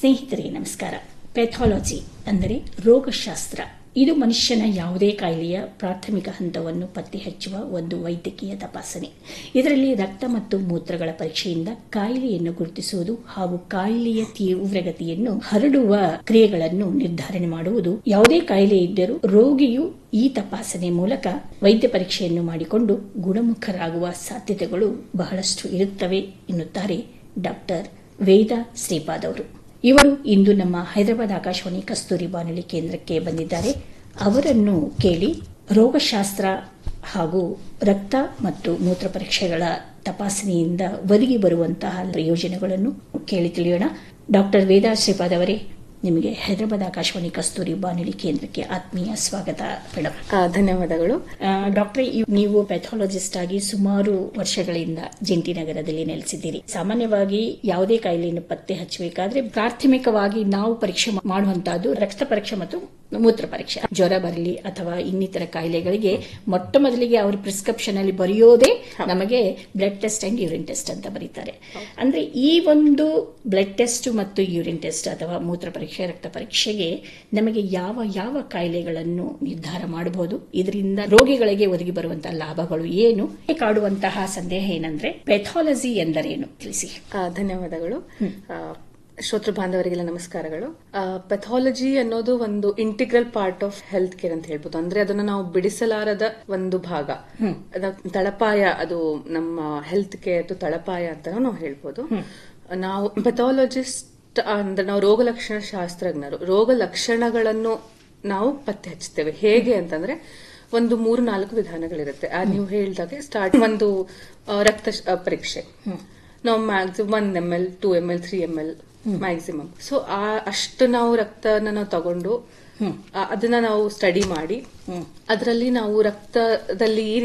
ಸ್ನೇಹಿತರೆ ನಮಸ್ಕಾರ ಪೆಥಾಲಜಿ ಅಂದರೆ ರೋಗಶಾಸ್ತ್ರ ಇದು ಮನುಷ್ಯನ ಯಾವುದೇ ಕಾಯಿಲೆಯ ಪ್ರಾಥಮಿಕ ಹಂತವನ್ನು ಪತ್ತೆ ಹಚ್ಚುವ ಒಂದು ವೈದ್ಯಕೀಯ ತಪಾಸಣೆ ಇದರಲ್ಲಿ ರಕ್ತ ಮತ್ತು ಮೂತ್ರಗಳ ಪರೀಕ್ಷೆಯಿಂದ ಕಾಯಿಲೆಯನ್ನು ಗುರುತಿಸುವುದು ಹಾಗೂ ಕಾಯಿಲೆಯ ತೀವ್ರಗತಿಯನ್ನು ಹರಡುವ ಕ್ರಿಯೆಗಳನ್ನು ನಿರ್ಧಾರಣೆ ಮಾಡುವುದು ಯಾವುದೇ ಕಾಯಿಲೆ ಇದ್ದರೂ ರೋಗಿಯು ಈ ತಪಾಸಣೆ ಮೂಲಕ ವೈದ್ಯ ಪರೀಕ್ಷೆಯನ್ನು ಮಾಡಿಕೊಂಡು ಗುಣಮುಖರಾಗುವ ಸಾಧ್ಯತೆಗಳು ಬಹಳಷ್ಟು ಇರುತ್ತವೆ ಎನ್ನುತ್ತಾರೆ ಡಾಕ್ಟರ್ ವೇದ ಶ್ರೀಪಾದ್ ಅವರು ಇವರು ಇಂದು ನಮ್ಮ ಹೈದರಾಬಾದ್ ಆಕಾಶವಾಣಿ ಕಸ್ತೂರಿ ಬಾನುಲಿ ಕೇಂದ್ರಕ್ಕೆ ಬಂದಿದ್ದಾರೆ ಅವರನ್ನು ಕೇಳಿ ರೋಗಶಾಸ್ತ್ರ ಹಾಗೂ ರಕ್ತ ಮತ್ತು ಮೂತ್ರ ಪರೀಕ್ಷೆಗಳ ತಪಾಸಣೆಯಿಂದ ಒದಗಿ ಬರುವಂತಹ ಪ್ರಯೋಜನಗಳನ್ನು ಕೇಳಿ ತಿಳಿಯೋಣ ಡಾಕ್ಟರ್ ವೇದಾ ಶ್ರೀಪಾದ್ ಅವರೇ ನಿಮಗೆ ಹೈದರಾಬಾದ್ ಆಕಾಶವಾಣಿ ಕಸ್ತೂರಿ ಬಾನುಲಿ ಕೇಂದ್ರಕ್ಕೆ ಆತ್ಮೀಯ ಸ್ವಾಗತ ಮೇಡಮ್ ಆ, ಧನ್ಯವಾದಗಳು ಡಾಕ್ಟರ್ ನೀವು ಪ್ಯಾಥಾಲಜಿಸ್ಟ್ ಆಗಿ ಸುಮಾರು ವರ್ಷಗಳಿಂದ ಜಂಟಿ ನಗರದಲ್ಲಿ ನೆಲೆಸಿದ್ದೀರಿ ಸಾಮಾನ್ಯವಾಗಿ ಯಾವುದೇ ಕಾಯಿಲೆಯನ್ನು ಪತ್ತೆ ಹಚ್ಚಬೇಕಾದ್ರೆ ಪ್ರಾಥಮಿಕವಾಗಿ ನಾವು ಪರೀಕ್ಷೆ ಮಾಡುವಂತಹದ್ದು ರಕ್ತ ಪರೀಕ್ಷೆ ಮತ್ತು ಮೂತ್ರ ಪರೀಕ್ಷೆ ಜ್ವರ ಬರಲಿ ಅಥವಾ ಇನ್ನಿತರ ಕಾಯಿಲೆಗಳಿಗೆ ಮೊಟ್ಟ ಮೊದಲಿಗೆ ಅವರು ಪ್ರಿಸ್ಕ್ರಿಪ್ಷನ್ ಅಲ್ಲಿ ಬರೆಯೋದೇ ನಮಗೆ blood test and urine test ಅಂತ ಬರೀತಾರೆ ಅಂದ್ರೆ ಈ ಒಂದು ಬ್ಲಡ್ ಟೆಸ್ಟ್ ಮತ್ತು ಯೂರಿನ್ ಟೆಸ್ಟ್ ಅಥವಾ ಮೂತ್ರ ಪರೀಕ್ಷೆ ರಕ್ತ ಪರೀಕ್ಷೆಗೆ ನಮಗೆ ಯಾವ ಯಾವ ಕಾಯಿಲೆಗಳನ್ನು ನಿರ್ಧಾರ ಮಾಡಬಹುದು ಇದರಿಂದ ರೋಗಿಗಳಿಗೆ ಒದಗಿ ಬರುವಂತಹ ಲಾಭಗಳು ಏನು ಕಾಡುವಂತಹ ಸಂದೇಹ ಏನಂದ್ರೆ ಪೆಥಾಲಜಿ ಎಂದರೇನು ತಿಳಿಸಿ ಆ, ಧನ್ಯವಾದಗಳು ಆ, ಶ್ರೋತೃ ಬಾಂಧವರಿಗೆಲ್ಲ ನಮಸ್ಕಾರಗಳು ಪೆಥಾಲಜಿ ಅನ್ನೋದು ಒಂದು integral part of health care ಅಂತ ಹೇಳ್ಬೋದು ಅಂದ್ರೆ ಅದನ್ನ ನಾವು ಬಿಡಿಸಲಾರದ ಒಂದು ಭಾಗ ಅದ ತಳಪಾಯ ಅದು ನಮ್ಮ ಹೆಲ್ತ್ ಕೇರ್ ತಳಪಾಯ ಅಂತ ನಾವು ಹೇಳ್ಬೋದು ನಾವು ಪೆಥಾಲಜಿಸ್ಟ್ ಅಂದ್ರೆ ನಾವು ರೋಗ ಲಕ್ಷಣ ಶಾಸ್ತ್ರಜ್ಞರು ರೋಗ ಲಕ್ಷಣಗಳನ್ನು ನಾವು ಪತ್ತೆ ಹಚ್ತೇವೆ ಹೇಗೆ ಅಂತಂದ್ರೆ ಒಂದು ಮೂರು ನಾಲ್ಕು ವಿಧಾನಗಳಿರುತ್ತೆ ಆ ನೀವು ಹೇಳ್ದಾಗೆ ಸ್ಟಾರ್ಟ್ ಒಂದು ಆ, ರಕ್ತ ಶ- ಆ, ಪರೀಕ್ಷೆ ನಾವು maximum one M L two M L three M L maximum so ಆ ಅಷ್ಟು ನಾವು ರಕ್ತನ ನಾವು ತಗೊಂಡು ಆ, ಅದನ್ನ ನಾವು ಸ್ಟಡಿ ಮಾಡಿ ಅದರಲ್ಲಿ ನಾವು ರಕ್ತದಲ್ಲಿ ಈ